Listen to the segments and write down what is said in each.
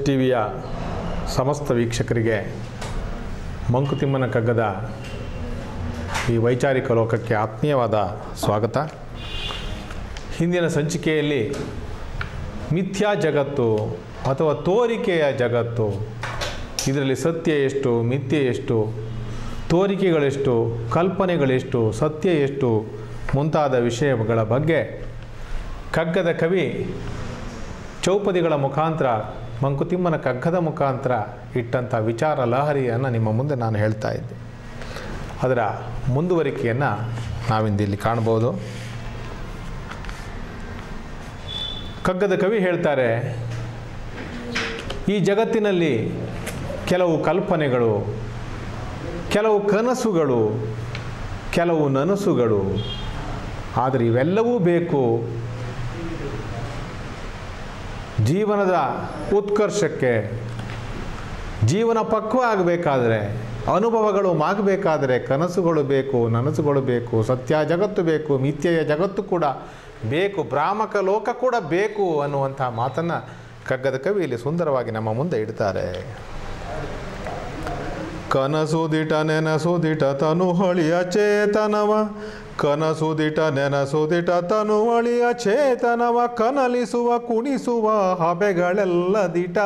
T ವಿಯ ಸಮಸ್ತ ವೀಕ್ಷಕರಿಗೆ ಮಂಕುತಿಮ್ಮನ ಕಗ್ಗದ ಈ ವೈಚಾರಿಕ ಲೋಕಕ್ಕೆ ಆತ್ಮೀಯವಾದ ಸ್ವಾಗತ ಹಿಂದಿನ ಸಂಚಿಕೆಯಲ್ಲಿ ಮಿಥ್ಯಾ ಜಗತ್ತು ಅಥವಾ ತೋರಿಕೆಯ ಜಗತ್ತು ಇದರಲ್ಲಿ ಸತ್ಯ ಎಷ್ಟು ಮಿಥ್ಯೆ ಎಷ್ಟು ತೋರಿಕೆಗಳೆಷ್ಟು ಕಲ್ಪನೆಗಳೆಷ್ಟು ಸತ್ಯ ಎಷ್ಟು ಮುಂತಾದ ವಿಷಯಗಳ ಬಗ್ಗೆ ಕಗ್ಗದ ಕವಿ ಚೌಪದಿಗಳ ಮುಖಾಂತರ ಮಂಕುತಿಮ್ಮನ ಕಗ್ಗದ ಮುಖಾಂತರ ಇಟ್ಟಂಥ ವಿಚಾರ ಲಹರಿಯನ್ನು ನಿಮ್ಮ ಮುಂದೆ ನಾನು ಹೇಳ್ತಾ ಇದ್ದೆ ಅದರ ಮುಂದುವರಿಕೆಯನ್ನು ನಾವಿಂದು ಇಲ್ಲಿ ಕಾಣ್ಬೋದು ಕಗ್ಗದ ಕವಿ ಹೇಳ್ತಾರೆ ಈ ಜಗತ್ತಿನಲ್ಲಿ ಕೆಲವು ಕಲ್ಪನೆಗಳು ಕೆಲವು ಕನಸುಗಳು ಕೆಲವು ನನಸುಗಳು ಆದರೆ ಇವೆಲ್ಲವೂ ಬೇಕು ಜೀವನದ ಉತ್ಕರ್ಷಕ್ಕೆ ಜೀವನ ಪಕ್ವ ಆಗಬೇಕಾದ್ರೆ ಅನುಭವಗಳು ಆಗಬೇಕಾದ್ರೆ ಕನಸುಗಳು ಬೇಕು ನನಸುಗಳು ಬೇಕು ಸತ್ಯ ಜಗತ್ತು ಬೇಕು ಮಿಥ್ಯೆಯ ಜಗತ್ತು ಕೂಡ ಬೇಕು ಭ್ರಾಮಕ ಲೋಕ ಕೂಡ ಬೇಕು ಅನ್ನುವಂಥ ಮಾತನ್ನು ಕಗ್ಗದ ಕವಿ ಇಲ್ಲಿ ಸುಂದರವಾಗಿ ನಮ್ಮ ಮುಂದೆ ಇಡ್ತಾರೆ ಕನಸುದಿಟ ನೆನಸುದಿಟ ತನುಹಳಿಯ ಚೇತನವ ಕನಸುದಿಟ ನೆನಸುದಿಟ ತನುವಳಿಯ ಚೇತನವ ಕನಲಿಸುವ ಕುಣಿಸುವ ಹಬೆಗಳೆಲ್ಲ ದಿಟ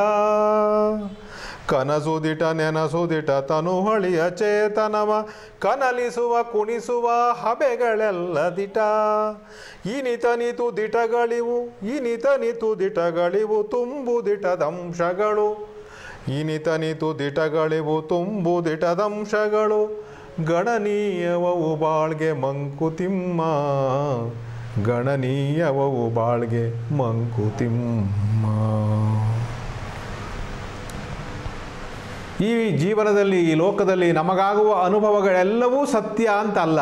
ಕನಸುದಿಟ ನೆನಸುದಿಟ ತನುಹಳಿಯ ಚೇತನವ ಕನಲಿಸುವ ಕುಣಿಸುವ ಹಬೆಗಳೆಲ್ಲ ದಿಟ ಇನಿತನಿತು ದಿಟಗಳಿವು ಇನಿತನಿತು ದಿಟಗಳಿವು ತುಂಬುದಿಟದಂಶಗಳು ಇನಿತನಿತು ದಿಟಗಳಿವು ತುಂಬುದಿಟದಂಶಗಳು ಗಣನೀಯವವು ಬಾಳ್ಗೆ ಮಂಕುತಿಮ್ಮ ಗಣನೀಯವವು ಬಾಳ್ಗೆ ಮಂಕುತಿಮ್ಮ ಈ ಜೀವನದಲ್ಲಿ ಈ ಲೋಕದಲ್ಲಿ ನಮಗಾಗುವ ಅನುಭವಗಳೆಲ್ಲವೂ ಸತ್ಯ ಅಂತಲ್ಲ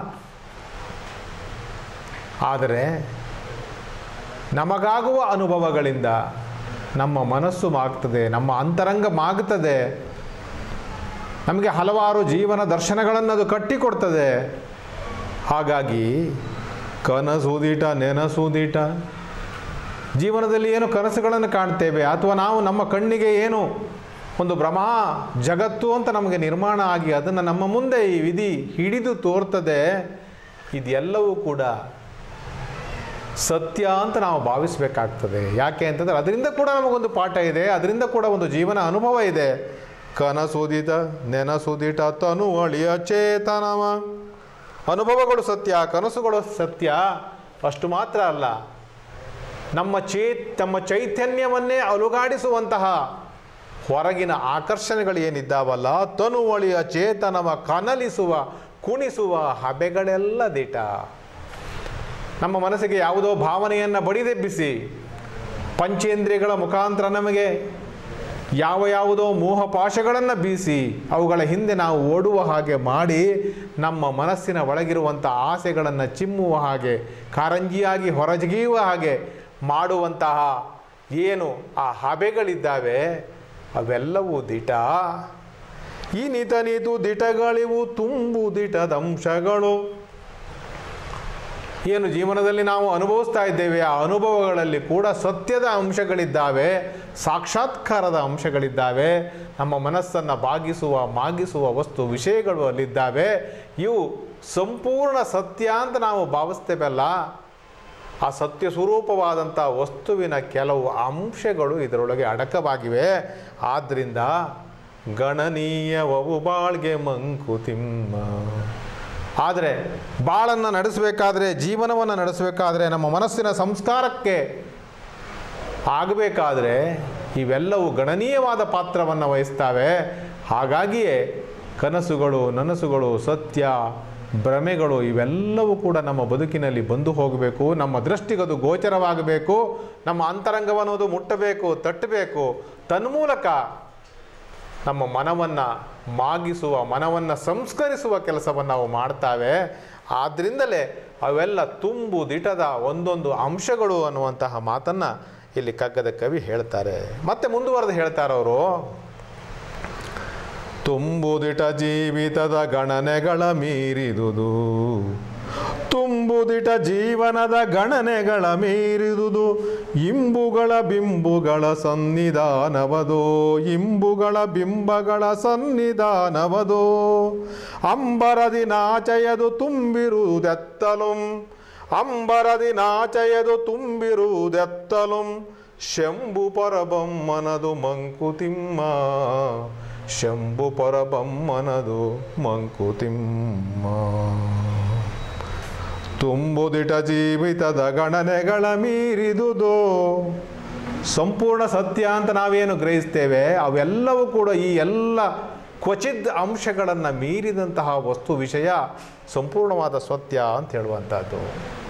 ಆದರೆ ನಮಗಾಗುವ ಅನುಭವಗಳಿಂದ ನಮ್ಮ ಮನಸ್ಸು ಮಾಗ್ತದೆ ನಮ್ಮ ಅಂತರಂಗ ಮಾಗ್ತದೆ ನಮಗೆ ಹಲವಾರು ಜೀವನ ದರ್ಶನಗಳನ್ನು ಅದು ಕಟ್ಟಿಕೊಡ್ತದೆ ಹಾಗಾಗಿ ಕನಸುದೀಟ ನೆನಸುದೀಟ ಜೀವನದಲ್ಲಿ ಏನು ಕನಸುಗಳನ್ನು ಕಾಣ್ತೇವೆ ಅಥವಾ ನಾವು ನಮ್ಮ ಕಣ್ಣಿಗೆ ಏನು ಒಂದು ಭ್ರಮ ಜಗತ್ತು ಅಂತ ನಮಗೆ ನಿರ್ಮಾಣ ಆಗಿ ಅದನ್ನು ನಮ್ಮ ಮುಂದೆ ಈ ವಿಧಿ ಹಿಡಿದು ತೋರ್ತದೆ ಇದೆಲ್ಲವೂ ಕೂಡ ಸತ್ಯ ಅಂತ ನಾವು ಭಾವಿಸಬೇಕಾಗ್ತದೆ ಯಾಕೆ ಅಂತಂದರೆ ಅದರಿಂದ ಕೂಡ ನಮಗೊಂದು ಪಾಠ ಇದೆ ಅದರಿಂದ ಕೂಡ ಒಂದು ಜೀವನ ಅನುಭವ ಇದೆ ಕನಸುದಿತ ನೆನಸುದಿಟ ತನುವಳಿಯ ಚೇತನವ ಅನುಭವಗಳು ಸತ್ಯ ಕನಸುಗಳು ಸತ್ಯ ಅಷ್ಟು ಮಾತ್ರ ಅಲ್ಲ ನಮ್ಮ ಚೇ ನಮ್ಮ ಚೈತನ್ಯವನ್ನೇ ಅಲುಗಾಡಿಸುವಂತಹ ಹೊರಗಿನ ಆಕರ್ಷಣೆಗಳು ಏನಿದ್ದಾವಲ್ಲ ತನುವಳಿಯ ಚೇತನವ ಕನಲಿಸುವ ಕುಣಿಸುವ ಹಬೆಗಳೆಲ್ಲ ದಿಟ ನಮ್ಮ ಮನಸ್ಸಿಗೆ ಯಾವುದೋ ಭಾವನೆಯನ್ನು ಬಡಿದೆಬ್ಬಿಸಿ ಪಂಚೇಂದ್ರಿಯಗಳ ಮುಖಾಂತರ ನಮಗೆ ಯಾವ ಯಾವುದೋ ಮೋಹಪಾಶಗಳನ್ನು ಬೀಸಿ ಅವುಗಳ ಹಿಂದೆ ನಾವು ಓಡುವ ಹಾಗೆ ಮಾಡಿ ನಮ್ಮ ಮನಸ್ಸಿನ ಒಳಗಿರುವಂಥ ಆಸೆಗಳನ್ನು ಚಿಮ್ಮುವ ಹಾಗೆ ಕಾರಂಜಿಯಾಗಿ ಹೊರಜಿಗಿಯುವ ಹಾಗೆ ಮಾಡುವಂತಹ ಏನು ಆ ಹಬೆಗಳಿದ್ದಾವೆ ಅವೆಲ್ಲವೂ ದಿಟ ಈ ನಿತ ನೀತು ದಿಟಗಳಿವು ತುಂಬು ದಿಟದಂಶಗಳು ಏನು ಜೀವನದಲ್ಲಿ ನಾವು ಅನುಭವಿಸ್ತಾ ಇದ್ದೇವೆ ಆ ಅನುಭವಗಳಲ್ಲಿ ಕೂಡ ಸತ್ಯದ ಅಂಶಗಳಿದ್ದಾವೆ ಸಾಕ್ಷಾತ್ಕಾರದ ಅಂಶಗಳಿದ್ದಾವೆ ನಮ್ಮ ಮನಸ್ಸನ್ನು ಬಾಗಿಸುವ ಮಾಗಿಸುವ ವಸ್ತು ವಿಷಯಗಳು ಅಲ್ಲಿದ್ದಾವೆ ಇವು ಸಂಪೂರ್ಣ ಸತ್ಯ ಅಂತ ನಾವು ಭಾವಿಸ್ತೇವಲ್ಲ ಆ ಸತ್ಯ ಸ್ವರೂಪವಾದಂಥ ವಸ್ತುವಿನ ಕೆಲವು ಅಂಶಗಳು ಇದರೊಳಗೆ ಅಡಕವಾಗಿವೆ ಆದ್ದರಿಂದ ಗಣನೀಯವವು ಬಾಳ್ಗೆ ಮಂಕುತಿಮ್ಮ ಆದರೆ ಬಾಳನ್ನು ನಡೆಸಬೇಕಾದ್ರೆ ಜೀವನವನ್ನು ನಡೆಸಬೇಕಾದ್ರೆ ನಮ್ಮ ಮನಸ್ಸಿನ ಸಂಸ್ಕಾರಕ್ಕೆ ಆಗಬೇಕಾದ್ರೆ ಇವೆಲ್ಲವೂ ಗಣನೀಯವಾದ ಪಾತ್ರವನ್ನು ವಹಿಸ್ತವೆ ಹಾಗಾಗಿಯೇ ಕನಸುಗಳು ನನಸುಗಳು ಸತ್ಯ ಭ್ರಮೆಗಳು ಇವೆಲ್ಲವೂ ಕೂಡ ನಮ್ಮ ಬದುಕಿನಲ್ಲಿ ಬಂದು ಹೋಗಬೇಕು ನಮ್ಮ ದೃಷ್ಟಿಗದು ಗೋಚರವಾಗಬೇಕು ನಮ್ಮ ಅಂತರಂಗವನ್ನೋದು ಮುಟ್ಟಬೇಕು ತಟ್ಟಬೇಕು ತನ್ಮೂಲಕ ನಮ್ಮ ಮನವನ್ನು ಮಾಗಿಸುವ ಮನವನ್ನು ಸಂಸ್ಕರಿಸುವ ಕೆಲಸವನ್ನು ನಾವು ಮಾಡ್ತಾವೆ ಆದ್ದರಿಂದಲೇ ಅವೆಲ್ಲ ತುಂಬು ದಿಟದ ಒಂದೊಂದು ಅಂಶಗಳು ಅನ್ನುವಂತಹ ಮಾತನ್ನು ಇಲ್ಲಿ ಕಗ್ಗದ ಕವಿ ಹೇಳ್ತಾರೆ ಮತ್ತೆ ಮುಂದುವರೆದು ಹೇಳ್ತಾರೆ ಅವರು ತುಂಬುದಿಟ ಜೀವಿತದ ಗಣನೆಗಳ ಮೀರಿದುದು ತುಂಬುದಿಟ ಜೀವನದ ಗಣನೆಗಳ ಮೀರಿದುದು ಇಂಬುಗಳ ಬಿಂಬುಗಳ ಸನ್ನಿಧಾನವದೋ ಇಂಬುಗಳ ಬಿಂಬಗಳ ಸನ್ನಿಧಾನವದೋ ಅಂಬರದಿ ನಾಚಯದು ತುಂಬಿರುವುದೆತ್ತಲುಂ ಅಂಬರದಿ ನಾಚಯದು ತುಂಬಿರುವುದೆತ್ತಲುಂ ಶಂಭು ಪರಬಮ್ಮನದು ಮಂಕುತಿಮ್ಮ ಶಂಭು ಪರಬಮ್ಮನದು ಮಂಕುತಿಮ್ಮ ತುಂಬುದಿಟ ಜೀವಿತದ ಗಣನೆಗಳ ಮೀರಿದುದೋ ಸಂಪೂರ್ಣ ಸತ್ಯ ಅಂತ ನಾವೇನು ಗ್ರಹಿಸ್ತೇವೆ ಅವೆಲ್ಲವೂ ಕೂಡ ಈ ಎಲ್ಲ ಕ್ವಚಿತ್ ಅಂಶಗಳನ್ನು ಮೀರಿದಂತಹ ವಸ್ತು ವಿಷಯ ಸಂಪೂರ್ಣವಾದ ಸತ್ಯ ಅಂತ ಹೇಳುವಂಥದ್ದು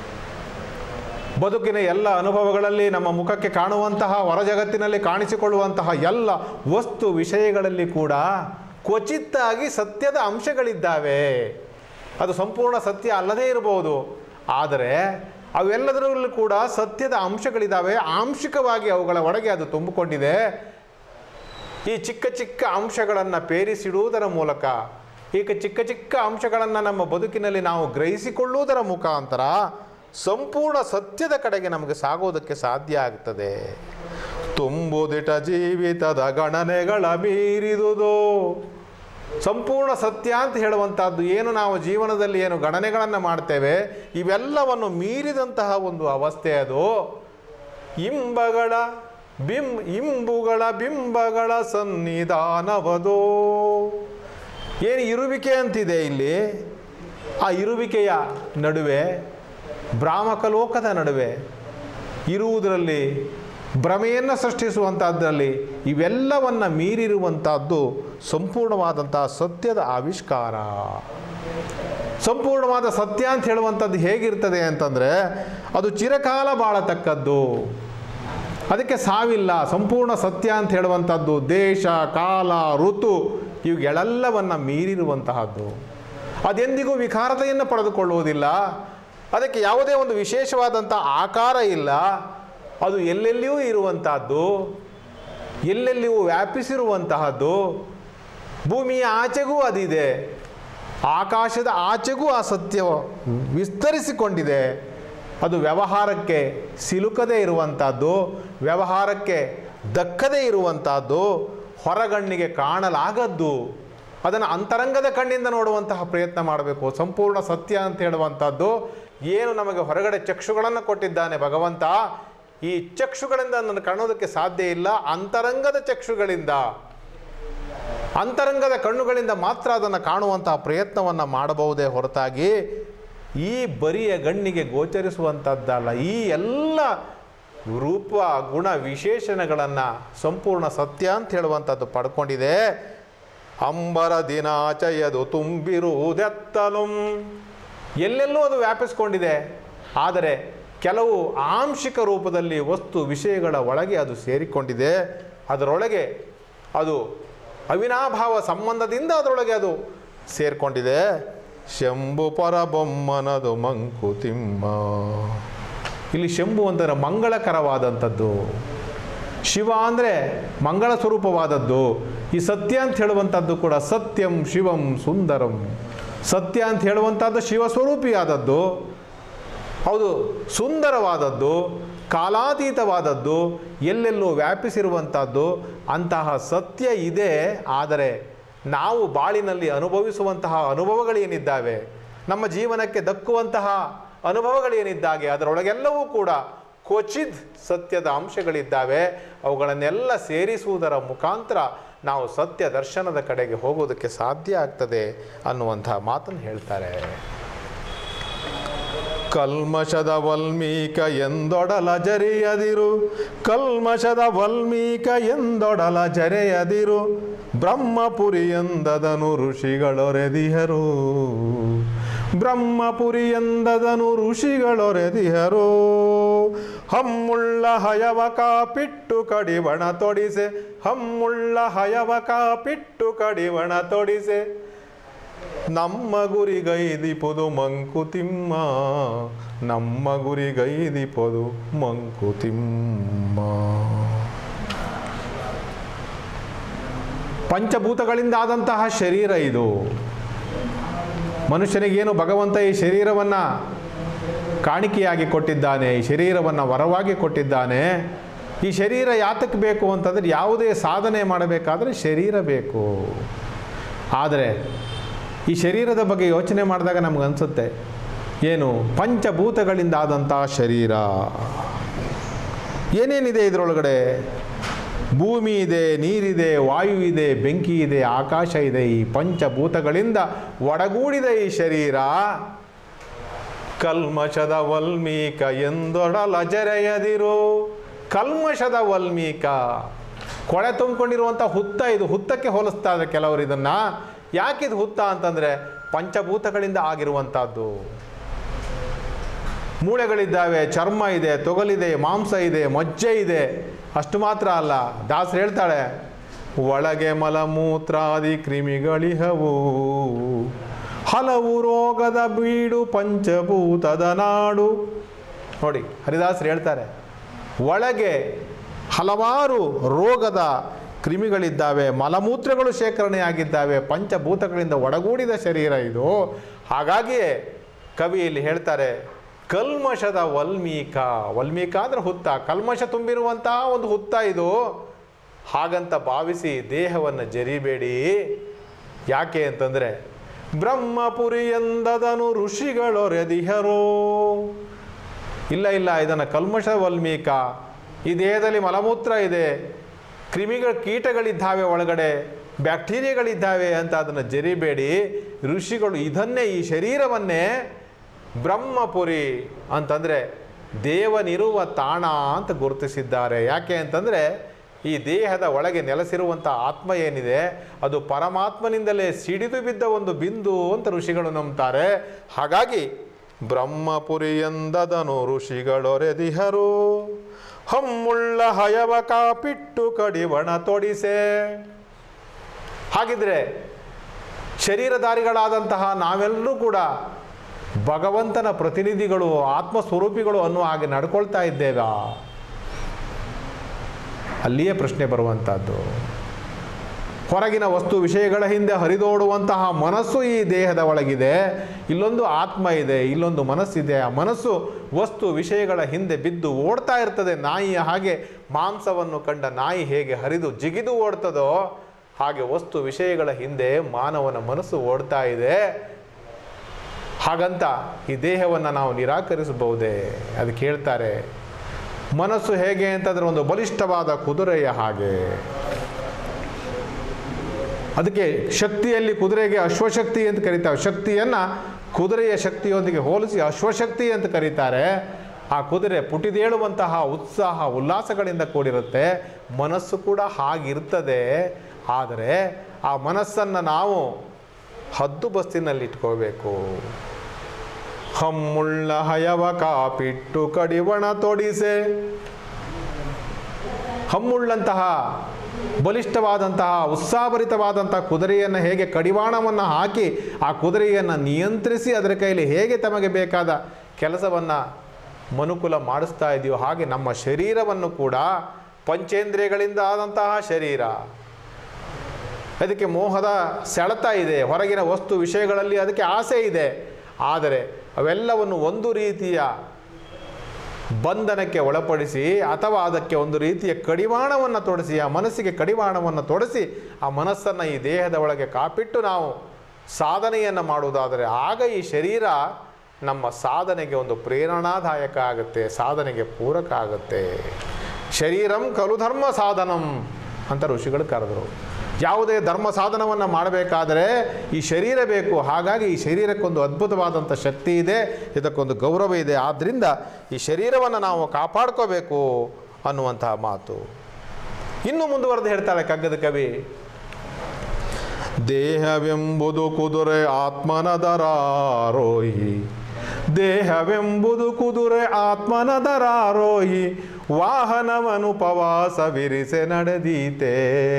ಬದುಕಿನ ಎಲ್ಲ ಅನುಭವಗಳಲ್ಲಿ ನಮ್ಮ ಮುಖಕ್ಕೆ ಕಾಣುವಂತಹ ಹೊರ ಜಗತ್ತಿನಲ್ಲಿ ಕಾಣಿಸಿಕೊಳ್ಳುವಂತಹ ಎಲ್ಲ ವಸ್ತು ವಿಷಯಗಳಲ್ಲಿ ಕೂಡ ಕ್ವಚಿತ್ತಾಗಿ ಸತ್ಯದ ಅಂಶಗಳಿದ್ದಾವೆ ಅದು ಸಂಪೂರ್ಣ ಸತ್ಯ ಅಲ್ಲದೇ ಇರಬಹುದು ಆದರೆ ಅವೆಲ್ಲದರಲ್ಲೂ ಕೂಡ ಸತ್ಯದ ಅಂಶಗಳಿದ್ದಾವೆ ಆಂಶಿಕವಾಗಿ ಅವುಗಳ ಒಳಗೆ ಅದು ತುಂಬಿಕೊಂಡಿದೆ ಈ ಚಿಕ್ಕ ಚಿಕ್ಕ ಅಂಶಗಳನ್ನು ಪೇರಿಸಿಡುವುದರ ಮೂಲಕ ಈಗ ಚಿಕ್ಕ ಚಿಕ್ಕ ಅಂಶಗಳನ್ನು ನಮ್ಮ ಬದುಕಿನಲ್ಲಿ ನಾವು ಗ್ರಹಿಸಿಕೊಳ್ಳುವುದರ ಮುಖಾಂತರ ಸಂಪೂರ್ಣ ಸತ್ಯದ ಕಡೆಗೆ ನಮಗೆ ಸಾಗೋದಕ್ಕೆ ಸಾಧ್ಯ ಆಗ್ತದೆ ತುಂಬುದಿಟ ಜೀವಿತದ ಗಣನೆಗಳ ಮೀರಿದುದು ಸಂಪೂರ್ಣ ಸತ್ಯ ಅಂತ ಹೇಳುವಂಥದ್ದು ಏನು ನಾವು ಜೀವನದಲ್ಲಿ ಏನು ಗಣನೆಗಳನ್ನು ಮಾಡ್ತೇವೆ ಇವೆಲ್ಲವನ್ನು ಮೀರಿದಂತಹ ಒಂದು ಅವಸ್ಥೆ ಅದು ಇಂಬಗಳ ಬಿಂ ಇಂಬುಗಳ ಬಿಂಬಗಳ ಸನ್ನಿಧಾನವದೋ ಏನು ಇರುವಿಕೆ ಅಂತಿದೆ ಇಲ್ಲಿ ಆ ಇರುವಿಕೆಯ ನಡುವೆ ಭ್ರಾಮಕ ಲೋಕದ ನಡುವೆ ಇರುವುದರಲ್ಲಿ ಭ್ರಮೆಯನ್ನು ಸೃಷ್ಟಿಸುವಂಥದ್ರಲ್ಲಿ ಇವೆಲ್ಲವನ್ನು ಮೀರಿರುವಂಥದ್ದು ಸಂಪೂರ್ಣವಾದಂತಹ ಸತ್ಯದ ಆವಿಷ್ಕಾರ ಸಂಪೂರ್ಣವಾದ ಸತ್ಯ ಅಂತ ಹೇಳುವಂಥದ್ದು ಹೇಗಿರ್ತದೆ ಅಂತಂದರೆ ಅದು ಚಿರಕಾಲ ಬಾಳತಕ್ಕದ್ದು ಅದಕ್ಕೆ ಸಾವಿಲ್ಲ ಸಂಪೂರ್ಣ ಸತ್ಯ ಅಂತ ಹೇಳುವಂಥದ್ದು ದೇಶ ಕಾಲ ಋತು ಇವುಗಳೆಲ್ಲವನ್ನು ಮೀರಿರುವಂತಹದ್ದು ಅದೆಂದಿಗೂ ವಿಕಾರತೆಯನ್ನು ಪಡೆದುಕೊಳ್ಳುವುದಿಲ್ಲ ಅದಕ್ಕೆ ಯಾವುದೇ ಒಂದು ವಿಶೇಷವಾದಂಥ ಆಕಾರ ಇಲ್ಲ ಅದು ಎಲ್ಲೆಲ್ಲಿಯೂ ಇರುವಂತಹದ್ದು ಎಲ್ಲೆಲ್ಲಿಯೂ ವ್ಯಾಪಿಸಿರುವಂತಹದ್ದು ಭೂಮಿಯ ಆಚೆಗೂ ಅದಿದೆ ಆಕಾಶದ ಆಚೆಗೂ ಆ ಸತ್ಯ ವಿಸ್ತರಿಸಿಕೊಂಡಿದೆ ಅದು ವ್ಯವಹಾರಕ್ಕೆ ಸಿಲುಕದೇ ಇರುವಂಥದ್ದು ವ್ಯವಹಾರಕ್ಕೆ ದಕ್ಕದೇ ಇರುವಂಥದ್ದು ಹೊರಗಣ್ಣಿಗೆ ಕಾಣಲಾಗದ್ದು ಅದನ್ನು ಅಂತರಂಗದ ಕಣ್ಣಿಂದ ನೋಡುವಂತಹ ಪ್ರಯತ್ನ ಮಾಡಬೇಕು ಸಂಪೂರ್ಣ ಸತ್ಯ ಅಂತ ಹೇಳುವಂಥದ್ದು ಏನು ನಮಗೆ ಹೊರಗಡೆ ಚಕ್ಷುಗಳನ್ನು ಕೊಟ್ಟಿದ್ದಾನೆ ಭಗವಂತ ಈ ಚಕ್ಷುಗಳಿಂದ ನನ್ನ ಕಾಣೋದಕ್ಕೆ ಸಾಧ್ಯ ಇಲ್ಲ ಅಂತರಂಗದ ಚಕ್ಷುಗಳಿಂದ ಅಂತರಂಗದ ಕಣ್ಣುಗಳಿಂದ ಮಾತ್ರ ಅದನ್ನು ಕಾಣುವಂತಹ ಪ್ರಯತ್ನವನ್ನು ಮಾಡಬಹುದೇ ಹೊರತಾಗಿ ಈ ಬರಿಯ ಗಣ್ಣಿಗೆ ಗೋಚರಿಸುವಂಥದ್ದಲ್ಲ ಈ ಎಲ್ಲ ರೂಪ ಗುಣ ವಿಶೇಷಣಗಳನ್ನು ಸಂಪೂರ್ಣ ಸತ್ಯ ಅಂತ ಹೇಳುವಂಥದ್ದು ಪಡ್ಕೊಂಡಿದೆ ಅಂಬರ ದಿನಾಚಯದು ತುಂಬಿರುವುದೆತ್ತಲು ಎಲ್ಲೆಲ್ಲೂ ಅದು ವ್ಯಾಪಿಸ್ಕೊಂಡಿದೆ ಆದರೆ ಕೆಲವು ಆಂಶಿಕ ರೂಪದಲ್ಲಿ ವಸ್ತು ವಿಷಯಗಳ ಒಳಗೆ ಅದು ಸೇರಿಕೊಂಡಿದೆ ಅದರೊಳಗೆ ಅದು ಅವಿನಾಭಾವ ಸಂಬಂಧದಿಂದ ಅದರೊಳಗೆ ಅದು ಸೇರಿಕೊಂಡಿದೆ ಶಂಭು ಪರಬೊಮ್ಮನದು ಮಂಕುತಿಮ್ಮ ಇಲ್ಲಿ ಶಂಭು ಅಂದರೆ ಮಂಗಳಕರವಾದಂಥದ್ದು ಶಿವ ಅಂದರೆ ಮಂಗಳ ಸ್ವರೂಪವಾದದ್ದು ಈ ಸತ್ಯ ಅಂತ ಹೇಳುವಂಥದ್ದು ಕೂಡ ಸತ್ಯಂ ಶಿವಂ ಸುಂದರಂ ಸತ್ಯ ಅಂತ ಹೇಳುವಂಥದ್ದು ಶಿವ ಸ್ವರೂಪಿಯಾದದ್ದು ಹೌದು ಸುಂದರವಾದದ್ದು ಕಾಲಾತೀತವಾದದ್ದು ಎಲ್ಲೆಲ್ಲೂ ವ್ಯಾಪಿಸಿರುವಂಥದ್ದು ಅಂತಹ ಸತ್ಯ ಇದೆ ಆದರೆ ನಾವು ಬಾಳಿನಲ್ಲಿ ಅನುಭವಿಸುವಂತಹ ಅನುಭವಗಳೇನಿದ್ದಾವೆ ನಮ್ಮ ಜೀವನಕ್ಕೆ ದಕ್ಕುವಂತಹ ಅನುಭವಗಳೇನಿದ್ದಾಗೆ ಅದರೊಳಗೆಲ್ಲವೂ ಕೂಡ ಕ್ವಚಿತ್ ಸತ್ಯದ ಅಂಶಗಳಿದ್ದಾವೆ ಅವುಗಳನ್ನೆಲ್ಲ ಸೇರಿಸುವುದರ ಮುಖಾಂತರ ನಾವು ಸತ್ಯ ದರ್ಶನದ ಕಡೆಗೆ ಹೋಗೋದಕ್ಕೆ ಸಾಧ್ಯ ಆಗ್ತದೆ ಅನ್ನುವಂತಹ ಮಾತನ್ನು ಹೇಳ್ತಾರೆ ಕಲ್ಮಶದ ವಲ್ಮೀಕ ಎಂದೊಡಲ ಜರೆಯದಿರು ಕಲ್ಮಶದ ವಲ್ಮೀಕ ಎಂದೊಡಲ ಜರೆಯದಿರು ಬ್ರಹ್ಮಪುರಿ ಎಂದದನು ಋಷಿಗಳೊರೆದಿಹರು ಬ್ರಹ್ಮಪುರಿ ಎಂದದನು ಋಷಿಗಳೊರೆದಿಹರು ಹಮ್ಮುಳ್ಳ ಹಯವಕ ಪಿಟ್ಟು ಕಡಿವಣ ತೊಡಿಸೆ ಹಮ್ಮುಳ್ಳ ಹಯವಕ ಪಿಟ್ಟು ಕಡಿವಣ ತೊಡಿಸೆ ನಮ್ಮ ಗುರಿಗೈದಿಪುದು ಮಂಕುತಿಮ್ಮ ನಮ್ಮ ಗುರಿಗೈದಿಪುದು ಮಂಕುತಿಮ್ಮ ಪಂಚಭೂತಗಳಿಂದ ಆದಂತಹ ಶರೀರ ಇದು ಮನುಷ್ಯನಿಗೇನು ಭಗವಂತ ಈ ಶರೀರವನ್ನು ಕಾಣಿಕೆಯಾಗಿ ಕೊಟ್ಟಿದ್ದಾನೆ ಈ ಶರೀರವನ್ನು ವರವಾಗಿ ಕೊಟ್ಟಿದ್ದಾನೆ ಈ ಶರೀರ ಯಾತಕ್ಕೆ ಬೇಕು ಅಂತಂದರೆ ಯಾವುದೇ ಸಾಧನೆ ಮಾಡಬೇಕಾದ್ರೆ ಶರೀರ ಬೇಕು ಆದರೆ ಈ ಶರೀರದ ಬಗ್ಗೆ ಯೋಚನೆ ಮಾಡಿದಾಗ ನಮ್ಗೆ ಅನಿಸುತ್ತೆ ಏನು ಪಂಚಭೂತಗಳಿಂದ ಆದಂಥ ಶರೀರ ಏನೇನಿದೆ ಇದರೊಳಗಡೆ ಭೂಮಿ ಇದೆ ನೀರಿದೆ ವಾಯು ಇದೆ ಬೆಂಕಿ ಇದೆ ಆಕಾಶ ಇದೆ ಈ ಪಂಚಭೂತಗಳಿಂದ ಒಡಗೂಡಿದ ಈ ಶರೀರ ಕಲ್ಮಶದ ವಲ್ಮೀಕ ಎಂದೊಡಲಜರೆಯದಿರು ಕಲ್ಮಶದ ವಲ್ಮೀಕ ಕೊಳೆ ತುಂಬಿಕೊಂಡಿರುವಂಥ ಹುತ್ತ ಇದು ಹುತ್ತಕ್ಕೆ ಹೋಲಿಸ್ತಾ ಇದ್ದಾರೆ ಕೆಲವರು ಇದನ್ನು ಯಾಕಿದು ಹುತ್ತ ಅಂತಂದರೆ ಪಂಚಭೂತಗಳಿಂದ ಆಗಿರುವಂಥದ್ದು ಮೂಳೆಗಳಿದ್ದಾವೆ ಚರ್ಮ ಇದೆ ತೊಗಲಿದೆ ಮಾಂಸ ಇದೆ ಮಜ್ಜೆ ಇದೆ ಅಷ್ಟು ಮಾತ್ರ ಅಲ್ಲ ದಾಸರು ಹೇಳ್ತಾಳೆ ಒಳಗೆ ಮಲಮೂತ್ರಾದಿ ಕ್ರಿಮಿಗಳಿಹವು ಹಲವು ರೋಗದ ಬೀಡು ಪಂಚಭೂತದ ನಾಡು ನೋಡಿ ಹರಿದಾಸರು ಹೇಳ್ತಾರೆ ಒಳಗೆ ಹಲವಾರು ರೋಗದ ಕ್ರಿಮಿಗಳಿದ್ದಾವೆ ಮಲಮೂತ್ರಗಳು ಶೇಖರಣೆಯಾಗಿದ್ದಾವೆ ಪಂಚಭೂತಗಳಿಂದ ಒಡಗೂಡಿದ ಶರೀರ ಇದು ಹಾಗಾಗಿಯೇ ಕವಿ ಇಲ್ಲಿ ಹೇಳ್ತಾರೆ ಕಲ್ಮಶದ ವಲ್ಮೀಕ ವಲ್ಮೀಕ ಅಂದರೆ ಹುತ್ತ ಕಲ್ಮಶ ತುಂಬಿರುವಂತಹ ಒಂದು ಹುತ್ತ ಇದು ಹಾಗಂತ ಭಾವಿಸಿ ದೇಹವನ್ನು ಜರಿಬೇಡಿ ಯಾಕೆ ಅಂತಂದರೆ ಬ್ರಹ್ಮಪುರಿ ಎಂದದನು ಋಷಿಗಳೊರೆದಿಹರೋ ಇಲ್ಲ ಇಲ್ಲ ಇದನ್ನು ಕಲ್ಮಶ ವಲ್ಮೀಕ ಈ ದೇಹದಲ್ಲಿ ಮಲಮೂತ್ರ ಇದೆ ಕ್ರಿಮಿಗಳ ಕೀಟಗಳಿದ್ದಾವೆ ಒಳಗಡೆ ಬ್ಯಾಕ್ಟೀರಿಯಾಗಳಿದ್ದಾವೆ ಅಂತ ಅದನ್ನು ಜರಿಬೇಡಿ ಋಷಿಗಳು ಇದನ್ನೇ ಈ ಶರೀರವನ್ನೇ ಬ್ರಹ್ಮಪುರಿ ಅಂತಂದರೆ ದೇವನಿರುವ ತಾಣ ಅಂತ ಗುರುತಿಸಿದ್ದಾರೆ ಯಾಕೆ ಅಂತಂದರೆ ಈ ದೇಹದ ಒಳಗೆ ನೆಲೆಸಿರುವಂಥ ಆತ್ಮ ಏನಿದೆ ಅದು ಪರಮಾತ್ಮನಿಂದಲೇ ಸಿಡಿದು ಬಿದ್ದ ಒಂದು ಬಿಂದು ಅಂತ ಋಷಿಗಳು ನಂಬ್ತಾರೆ ಹಾಗಾಗಿ ಬ್ರಹ್ಮಪುರಿ ಎಂದದನು ಋಷಿಗಳೊರೆದಿಹರು ಹಮ್ಮುಳ್ಳ ಹಯವ ಕಾಪಿಟ್ಟು ಕಡಿವಣ ತೊಡಿಸೆ ಹಾಗಿದ್ರೆ ಶರೀರಧಾರಿಗಳಾದಂತಹ ನಾವೆಲ್ಲರೂ ಕೂಡ ಭಗವಂತನ ಪ್ರತಿನಿಧಿಗಳು ಆತ್ಮಸ್ವರೂಪಿಗಳು ಅನ್ನುವ ಹಾಗೆ ನಡ್ಕೊಳ್ತಾ ಇದ್ದೇವಾ ಅಲ್ಲಿಯೇ ಪ್ರಶ್ನೆ ಬರುವಂಥದ್ದು ಹೊರಗಿನ ವಸ್ತು ವಿಷಯಗಳ ಹಿಂದೆ ಹರಿದೋಡುವಂತಹ ಮನಸ್ಸು ಈ ದೇಹದ ಒಳಗಿದೆ ಇಲ್ಲೊಂದು ಆತ್ಮ ಇದೆ ಇಲ್ಲೊಂದು ಮನಸ್ಸಿದೆ ಆ ಮನಸ್ಸು ವಸ್ತು ವಿಷಯಗಳ ಹಿಂದೆ ಬಿದ್ದು ಓಡ್ತಾ ಇರ್ತದೆ ನಾಯಿಯ ಹಾಗೆ ಮಾಂಸವನ್ನು ಕಂಡ ನಾಯಿ ಹೇಗೆ ಹರಿದು ಜಿಗಿದು ಓಡ್ತದೋ ಹಾಗೆ ವಸ್ತು ವಿಷಯಗಳ ಹಿಂದೆ ಮಾನವನ ಮನಸ್ಸು ಓಡ್ತಾ ಇದೆ ಹಾಗಂತ ಈ ದೇಹವನ್ನು ನಾವು ನಿರಾಕರಿಸಬಹುದೇ ಅದು ಕೇಳ್ತಾರೆ ಮನಸ್ಸು ಹೇಗೆ ಅಂತಂದರೆ ಒಂದು ಬಲಿಷ್ಠವಾದ ಕುದುರೆಯ ಹಾಗೆ ಅದಕ್ಕೆ ಶಕ್ತಿಯಲ್ಲಿ ಕುದುರೆಗೆ ಅಶ್ವಶಕ್ತಿ ಅಂತ ಕರೀತಾರೆ ಶಕ್ತಿಯನ್ನು ಕುದುರೆಯ ಶಕ್ತಿಯೊಂದಿಗೆ ಹೋಲಿಸಿ ಅಶ್ವಶಕ್ತಿ ಅಂತ ಕರೀತಾರೆ ಆ ಕುದುರೆ ಪುಟಿದೇಳುವಂತಹ ಉತ್ಸಾಹ ಉಲ್ಲಾಸಗಳಿಂದ ಕೂಡಿರುತ್ತೆ ಮನಸ್ಸು ಕೂಡ ಹಾಗಿರ್ತದೆ ಆದರೆ ಆ ಮನಸ್ಸನ್ನು ನಾವು ಹದ್ದು ಬಸ್ತಿನಲ್ಲಿ ಇಟ್ಕೋಬೇಕು ಹಮ್ಮುಳ್ಳ ಹಯವ ಕಾಪಿಟ್ಟು ಕಡಿವಣ ತೊಡಿಸೆ ಹಮ್ಮುಳ್ಳಂತಹ ಬಲಿಷ್ಠವಾದಂತಹ ಉತ್ಸಾಹಭರಿತವಾದಂತಹ ಕುದುರೆಯನ್ನು ಹೇಗೆ ಕಡಿವಾಣವನ್ನು ಹಾಕಿ ಆ ಕುದುರೆಯನ್ನು ನಿಯಂತ್ರಿಸಿ ಅದರ ಕೈಯಲ್ಲಿ ಹೇಗೆ ತಮಗೆ ಬೇಕಾದ ಕೆಲಸವನ್ನು ಮನುಕುಲ ಮಾಡಿಸ್ತಾ ಇದೆಯೋ ಹಾಗೆ ನಮ್ಮ ಶರೀರವನ್ನು ಕೂಡ ಪಂಚೇಂದ್ರಿಯಗಳಿಂದ ಆದಂತಹ ಶರೀರ ಅದಕ್ಕೆ ಮೋಹದ ಸೆಳೆತ ಇದೆ ಹೊರಗಿನ ವಸ್ತು ವಿಷಯಗಳಲ್ಲಿ ಅದಕ್ಕೆ ಆಸೆ ಇದೆ ಆದರೆ ಅವೆಲ್ಲವನ್ನು ಒಂದು ರೀತಿಯ ಬಂಧನಕ್ಕೆ ಒಳಪಡಿಸಿ ಅಥವಾ ಅದಕ್ಕೆ ಒಂದು ರೀತಿಯ ಕಡಿವಾಣವನ್ನು ತೊಡಿಸಿ ಆ ಮನಸ್ಸಿಗೆ ಕಡಿವಾಣವನ್ನು ತೊಡಿಸಿ ಆ ಮನಸ್ಸನ್ನು ಈ ದೇಹದ ಒಳಗೆ ಕಾಪಿಟ್ಟು ನಾವು ಸಾಧನೆಯನ್ನು ಮಾಡುವುದಾದರೆ ಆಗ ಈ ಶರೀರ ನಮ್ಮ ಸಾಧನೆಗೆ ಒಂದು ಪ್ರೇರಣಾದಾಯಕ ಆಗುತ್ತೆ ಸಾಧನೆಗೆ ಪೂರಕ ಆಗುತ್ತೆ ಶರೀರಂ ಕಲು ಧರ್ಮ ಸಾಧನಂ ಅಂತ ಋಷಿಗಳು ಕರೆದರು ಯಾವುದೇ ಧರ್ಮ ಸಾಧನವನ್ನು ಮಾಡಬೇಕಾದರೆ ಈ ಶರೀರ ಬೇಕು ಹಾಗಾಗಿ ಈ ಶರೀರಕ್ಕೊಂದು ಅದ್ಭುತವಾದಂಥ ಶಕ್ತಿ ಇದೆ ಇದಕ್ಕೊಂದು ಗೌರವ ಇದೆ ಆದ್ದರಿಂದ ಈ ಶರೀರವನ್ನು ನಾವು ಕಾಪಾಡ್ಕೋಬೇಕು ಅನ್ನುವಂತಹ ಮಾತು ಇನ್ನು ಮುಂದುವರೆದು ಹೇಳ್ತಾಳೆ ಕಗ್ಗದ ಕವಿ ದೇಹವೆಂಬುದು ಕುದುರೆ ಆತ್ಮನದರಾರೋಹಿ ದೇಹವೆಂಬುದು ಕುದುರೆ ಆತ್ಮನದರಾರೋಹಿ ವಾಹನವನುಪವಾಸ ವಿರಿಸೆ ನಡೆದೀತೆ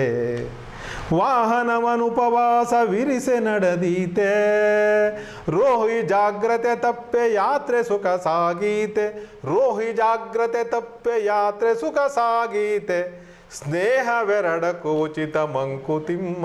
ವಾಹನವನುಪವಾಸ ವಿರಿಸೆ ನಡೆದೀತೆ ರೋಹಿ ಜಾಗ್ರತೆ ತಪ್ಪೆ ಯಾತ್ರೆ ಸುಖ ಸಾಗೀತೆ ರೋಹಿ ಜಾಗ್ರತೆ ತಪ್ಪೆ ಯಾತ್ರೆ ಸುಖ ಸಾಗೀತೆ ಸ್ನೇಹವೆರಡಕ್ಕೂ ಉಚಿತ ಮಂಕುತಿಮ್ಮ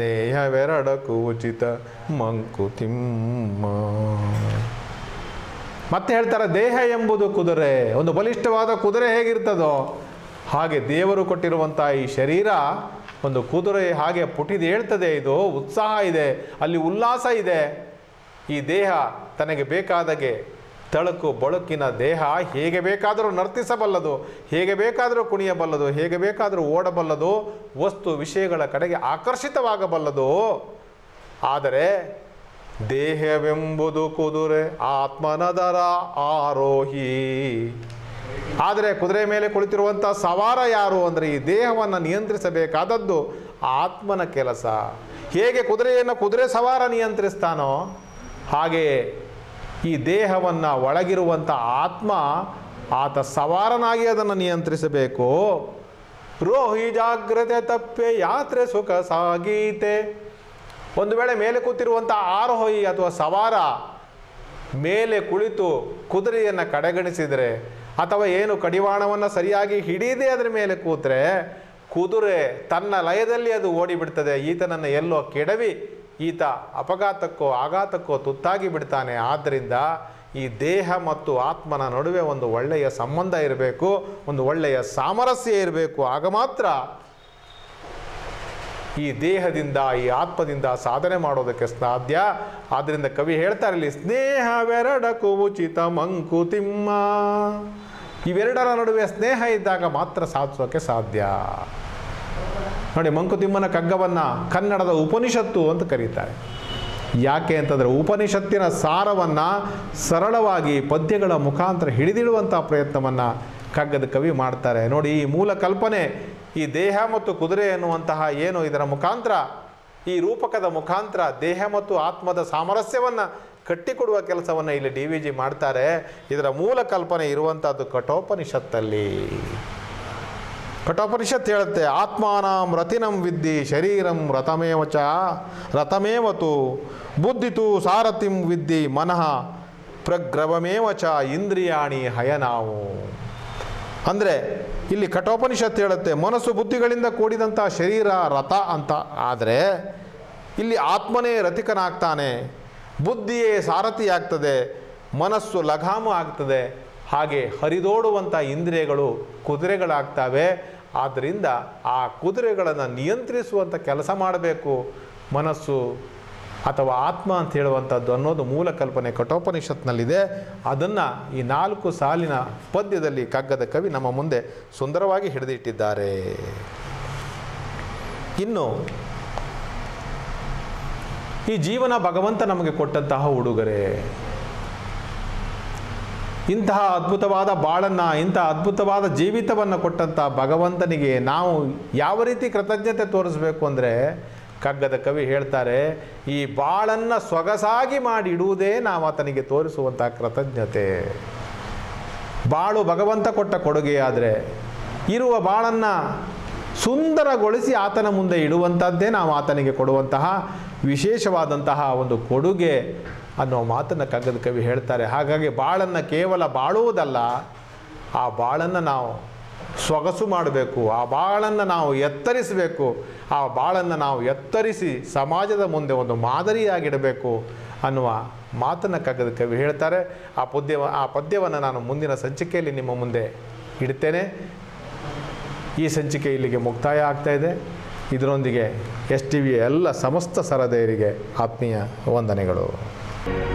ಸ್ನೇಹವೆರಡಕ್ಕೂ ಉಚಿತ ಮಂಕುತಿಮ್ಮ ಮತ್ತೆ ಹೇಳ್ತಾರೆ ದೇಹ ಎಂಬುದು ಕುದುರೆ ಒಂದು ಬಲಿಷ್ಠವಾದ ಕುದುರೆ ಹೇಗಿರ್ತದೋ ಹಾಗೆ ದೇವರು ಕೊಟ್ಟಿರುವಂಥ ಈ ಶರೀರ ಒಂದು ಕುದುರೆ ಹಾಗೆ ಪುಟಿದು ಹೇಳ್ತದೆ ಇದು ಉತ್ಸಾಹ ಇದೆ ಅಲ್ಲಿ ಉಲ್ಲಾಸ ಇದೆ ಈ ದೇಹ ತನಗೆ ಬೇಕಾದಾಗೆ ತಳಕು ಬಳುಕಿನ ದೇಹ ಹೇಗೆ ಬೇಕಾದರೂ ನರ್ತಿಸಬಲ್ಲದು ಹೇಗೆ ಬೇಕಾದರೂ ಕುಣಿಯಬಲ್ಲದು ಹೇಗೆ ಬೇಕಾದರೂ ಓಡಬಲ್ಲದು ವಸ್ತು ವಿಷಯಗಳ ಕಡೆಗೆ ಆಕರ್ಷಿತವಾಗಬಲ್ಲದು ಆದರೆ ದೇಹವೆಂಬುದು ಕುದುರೆ ಆತ್ಮನದರ ಆರೋಹಿ ಆದರೆ ಕುದುರೆ ಮೇಲೆ ಕುಳಿತಿರುವಂಥ ಸವಾರ ಯಾರು ಅಂದರೆ ಈ ದೇಹವನ್ನು ನಿಯಂತ್ರಿಸಬೇಕಾದದ್ದು ಆತ್ಮನ ಕೆಲಸ ಹೇಗೆ ಕುದುರೆಯನ್ನು ಕುದುರೆ ಸವಾರ ನಿಯಂತ್ರಿಸ್ತಾನೋ ಹಾಗೆಯೇ ಈ ದೇಹವನ್ನು ಒಳಗಿರುವಂಥ ಆತ್ಮ ಆತ ಸವಾರನಾಗಿ ಅದನ್ನು ನಿಯಂತ್ರಿಸಬೇಕು ರೋಹಿ ಜಾಗ್ರತೆ ತಪ್ಪೆ ಯಾತ್ರೆ ಸುಖ ಸಾಗೀತೆ ಒಂದು ವೇಳೆ ಮೇಲೆ ಕೂತಿರುವಂಥ ಆರೋಹಿ ಅಥವಾ ಸವಾರ ಮೇಲೆ ಕುಳಿತು ಕುದುರೆಯನ್ನು ಕಡೆಗಣಿಸಿದರೆ ಅಥವಾ ಏನು ಕಡಿವಾಣವನ್ನು ಸರಿಯಾಗಿ ಹಿಡಿಯದೇ ಅದರ ಮೇಲೆ ಕೂತ್ರೆ ಕುದುರೆ ತನ್ನ ಲಯದಲ್ಲಿ ಅದು ಓಡಿಬಿಡ್ತದೆ ಈತನನ್ನು ಎಲ್ಲೋ ಕೆಡವಿ ಈತ ಅಪಘಾತಕ್ಕೋ ಆಘಾತಕ್ಕೋ ತುತ್ತಾಗಿ ಬಿಡ್ತಾನೆ ಆದ್ದರಿಂದ ಈ ದೇಹ ಮತ್ತು ಆತ್ಮನ ನಡುವೆ ಒಂದು ಒಳ್ಳೆಯ ಸಂಬಂಧ ಇರಬೇಕು ಒಂದು ಒಳ್ಳೆಯ ಸಾಮರಸ್ಯ ಇರಬೇಕು ಆಗ ಮಾತ್ರ ಈ ದೇಹದಿಂದ ಈ ಆತ್ಮದಿಂದ ಸಾಧನೆ ಮಾಡೋದಕ್ಕೆ ಸಾಧ್ಯ ಆದ್ದರಿಂದ ಕವಿ ಹೇಳ್ತಾರೆ ಇಲ್ಲಿ ಸ್ನೇಹವೆರಡಕ್ಕೂ ಉಚಿತ ಮಂಕುತಿಮ್ಮ ಇವೆರಡರ ನಡುವೆ ಸ್ನೇಹ ಇದ್ದಾಗ ಮಾತ್ರ ಸಾಧಿಸೋಕೆ ಸಾಧ್ಯ ನೋಡಿ ಮಂಕುತಿಮ್ಮನ ಕಗ್ಗವನ್ನು ಕನ್ನಡದ ಉಪನಿಷತ್ತು ಅಂತ ಕರೀತಾರೆ ಯಾಕೆ ಅಂತಂದರೆ ಉಪನಿಷತ್ತಿನ ಸಾರವನ್ನು ಸರಳವಾಗಿ ಪದ್ಯಗಳ ಮುಖಾಂತರ ಹಿಡಿದಿಡುವಂಥ ಪ್ರಯತ್ನವನ್ನು ಕಗ್ಗದ ಕವಿ ಮಾಡ್ತಾರೆ ನೋಡಿ ಈ ಮೂಲ ಕಲ್ಪನೆ ಈ ದೇಹ ಮತ್ತು ಕುದುರೆ ಎನ್ನುವಂತಹ ಏನು ಇದರ ಮುಖಾಂತರ ಈ ರೂಪಕದ ಮುಖಾಂತರ ದೇಹ ಮತ್ತು ಆತ್ಮದ ಸಾಮರಸ್ಯವನ್ನು ಕಟ್ಟಿಕೊಡುವ ಕೆಲಸವನ್ನು ಇಲ್ಲಿ ಡಿ ವಿ ಜಿ ಮಾಡ್ತಾರೆ ಇದರ ಮೂಲ ಕಲ್ಪನೆ ಇರುವಂಥದ್ದು ಕಠೋಪನಿಷತ್ತಲ್ಲಿ ಕಠೋಪನಿಷತ್ ಹೇಳುತ್ತೆ ಆತ್ಮಾನಾಂ ರತಿನಂ ವಿದ್ದಿ ಶರೀರಂ ರಥಮೇವ ಚ ರಥಮೇವತು ಬುದ್ಧಿತು ಸಾರಥಿಂ ವಿದ್ದಿ ಮನಃ ಪ್ರಗ್ರವಮೇವ ಚ ಇಂದ್ರಿಯಾಣಿ ಹಯನಾವು ಅಂದರೆ ಇಲ್ಲಿ ಕಠೋಪನಿಷತ್ ಹೇಳುತ್ತೆ ಮನಸ್ಸು ಬುದ್ಧಿಗಳಿಂದ ಕೂಡಿದಂಥ ಶರೀರ ರಥ ಅಂತ ಆದರೆ ಇಲ್ಲಿ ಆತ್ಮನೇ ರಥಿಕನಾಗ್ತಾನೆ ಬುದ್ಧಿಯೇ ಸಾರಥಿಯಾಗ್ತದೆ ಮನಸ್ಸು ಲಗಾಮು ಆಗ್ತದೆ ಹಾಗೆ ಹರಿದೋಡುವಂಥ ಇಂದ್ರಿಯಗಳು ಕುದುರೆಗಳಾಗ್ತವೆ ಆದ್ದರಿಂದ ಆ ಕುದುರೆಗಳನ್ನು ನಿಯಂತ್ರಿಸುವಂಥ ಕೆಲಸ ಮಾಡಬೇಕು ಮನಸ್ಸು ಅಥವಾ ಆತ್ಮ ಅಂತ ಹೇಳುವಂಥದ್ದು ಅನ್ನೋದು ಮೂಲ ಕಲ್ಪನೆ ಕಠೋಪನಿಷತ್ನಲ್ಲಿದೆ ಅದನ್ನು ಈ ನಾಲ್ಕು ಸಾಲಿನ ಪದ್ಯದಲ್ಲಿ ಕಗ್ಗದ ಕವಿ ನಮ್ಮ ಮುಂದೆ ಸುಂದರವಾಗಿ ಹಿಡಿದಿಟ್ಟಿದ್ದಾರೆ ಇನ್ನು ಈ ಜೀವನ ಭಗವಂತ ನಮಗೆ ಕೊಟ್ಟಂತಹ ಉಡುಗೊರೆ ಇಂತಹ ಅದ್ಭುತವಾದ ಬಾಳನ್ನು ಇಂತಹ ಅದ್ಭುತವಾದ ಜೀವಿತವನ್ನು ಕೊಟ್ಟಂಥ ಭಗವಂತನಿಗೆ ನಾವು ಯಾವ ರೀತಿ ಕೃತಜ್ಞತೆ ತೋರಿಸಬೇಕು ಅಂದರೆ ಕಗ್ಗದ ಕವಿ ಹೇಳ್ತಾರೆ ಈ ಬಾಳನ್ನು ಸೊಗಸಾಗಿ ಮಾಡಿ ಇಡುವುದೇ ನಾವು ಆತನಿಗೆ ತೋರಿಸುವಂಥ ಕೃತಜ್ಞತೆ ಬಾಳು ಭಗವಂತ ಕೊಟ್ಟ ಕೊಡುಗೆಯಾದರೆ ಇರುವ ಬಾಳನ್ನು ಸುಂದರಗೊಳಿಸಿ ಆತನ ಮುಂದೆ ಇಡುವಂಥದ್ದೇ ನಾವು ಆತನಿಗೆ ಕೊಡುವಂತಹ ವಿಶೇಷವಾದಂತಹ ಒಂದು ಕೊಡುಗೆ ಅನ್ನೋ ಮಾತನ್ನು ಕಗ್ಗದ ಕವಿ ಹೇಳ್ತಾರೆ ಹಾಗಾಗಿ ಬಾಳನ್ನು ಕೇವಲ ಬಾಳುವುದಲ್ಲ ಆ ಬಾಳನ್ನು ನಾವು ಸೊಗಸು ಮಾಡಬೇಕು ಆ ಬಾಳನ್ನು ನಾವು ಎತ್ತರಿಸಬೇಕು ಆ ಬಾಳನ್ನು ನಾವು ಎತ್ತರಿಸಿ ಸಮಾಜದ ಮುಂದೆ ಒಂದು ಮಾದರಿಯಾಗಿಡಬೇಕು ಅನ್ನುವ ಮಾತನ್ನು ಕಗ್ಗದ ಕವಿ ಹೇಳ್ತಾರೆ ಆ ಪದ್ಯ ಆ ಪದ್ಯವನ್ನು ನಾನು ಮುಂದಿನ ಸಂಚಿಕೆಯಲ್ಲಿ ನಿಮ್ಮ ಮುಂದೆ ಇಡ್ತೇನೆ ಈ ಸಂಚಿಕೆ ಇಲ್ಲಿಗೆ ಮುಕ್ತಾಯ ಆಗ್ತಾ ಇದೆ ಇದರೊಂದಿಗೆ ಎಸ್ ಟಿ ವಿಯ ಎಲ್ಲ ಸಮಸ್ತ ಸರದೇಯರಿಗೆ ಆತ್ಮೀಯ ವಂದನೆಗಳು